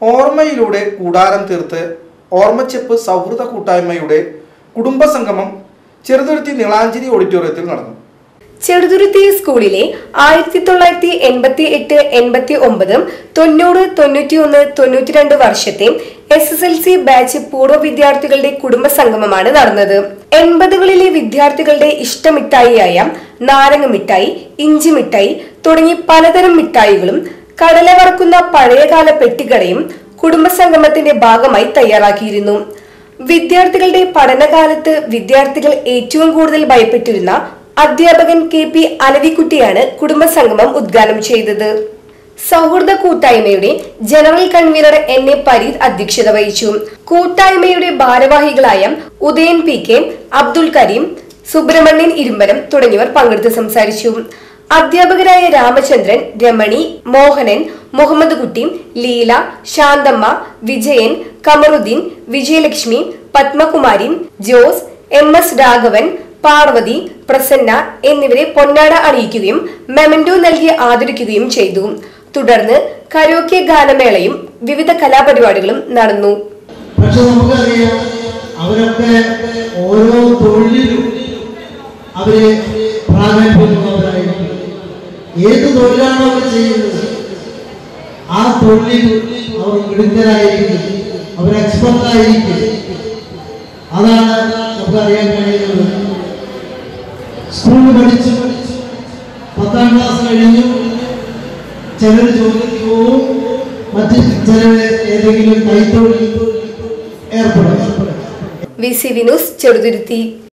ഓർമ്മയിലൂടെ കൂടാരം തീർത്ത് ഓർമ്മച്ചെപ്പ് സൗഹൃദ കൂട്ടായ്മയുടെ കുടുംബസംഗമം ചെറുതുരുത്തി നീളാഞ്ചേരി ഓഡിറ്റോറിയത്തിൽ നടന്നു ചെറുതുരുത്തി സ്കൂളിലെ ആയിരത്തി തൊള്ളായിരത്തി എൺപത്തി എട്ട് എൺപത്തി ഒമ്പത് തൊണ്ണൂറ് തൊണ്ണൂറ്റി ഒന്ന് തൊണ്ണൂറ്റി രണ്ട് വർഷത്തെ S S L C batch പൂർവ്വ വിദ്യാർത്ഥികളുടെ കുടുംബ സംഗമമാണ് നടന്നത് എൺപതുകളിലെ വിദ്യാർത്ഥികളുടെ ഇഷ്ടമിഠായിയായ നാരങ്ങ മിഠായി ഇഞ്ചി മിഠായി തുടങ്ങി പലതരം മിഠായികളും കടല വറക്കുന്ന പഴയകാല പെട്ടികടയും കുടുംബസംഗമത്തിന്റെ ഭാഗമായി തയ്യാറാക്കിയിരുന്നു വിദ്യാർത്ഥികളുടെ പഠനകാലത്ത് വിദ്യാർത്ഥികൾ ഏറ്റവും കൂടുതൽ ഭയപ്പെട്ടിരുന്ന അധ്യാപകൻ കെ പി അലവിക്കുട്ടിയാണ് കുടുംബസംഗമം ഉദ്ഘാടനം ചെയ്തത് സൗഹൃദ കൂട്ടായ്മയുടെ general convener N A Pareed അധ്യക്ഷത വഹിച്ചു കൂട്ടായ്മയുടെ ഭാരവാഹികളായ ഉദയൻ പി കെ അബ്ദുൽ കരീം സുബ്രഹ്മണ്യൻ ഇരുമ്പനം തുടങ്ങിയവർ പങ്കെടുത്ത് സംസാരിച്ചു അധ്യാപകരായ രാമചന്ദ്രൻ രമണി മോഹനൻ മുഹമ്മദ് കുട്ടി ലീല ശാന്തമ്മ വിജയൻ കമറുദ്ദീൻ വിജയലക്ഷ്മി പത്മകുമാരി ജോസ് എം എസ് രാഘവൻ പാർവതി പ്രസന്ന എന്നിവരെ പൊന്നാട അണിയിക്കുകയും മെമന്റോ നൽകി ആദരിക്കുകയും ചെയ്തു തുടർന്ന് കരോക്കെ ഗാനമേളയും വിവിധ കലാപരിപാടികളും നടന്നു പക്ഷെ നമുക്കറിയാം അവരൊക്കെ ഓരോ തൊഴിലിലും അവര് പ്രാധാന്യമുള്ളവരായിരിക്കും ഏത് തൊഴിലാണോ അവർ ചെയ്യുന്നത് ആ തൊഴിലിൽ അവർ മിടുക്കരായിരിക്കും അവർ എക്സ്പെർട്ടായിരിക്കും അതാണ് നമുക്കറിയാൻ കഴിയുന്നത് സ്കൂളിൽ പഠിച്ചു പത്താം ക്ലാസ് കഴിഞ്ഞു ചിലർ ജോലിക്ക് പോവും മറ്റ് ചിലർ ഏതെങ്കിലും കൈത്തൊഴിൽ ഏർപ്പെടും വി സി വിനൂസ് ചെറുതുരുത്തി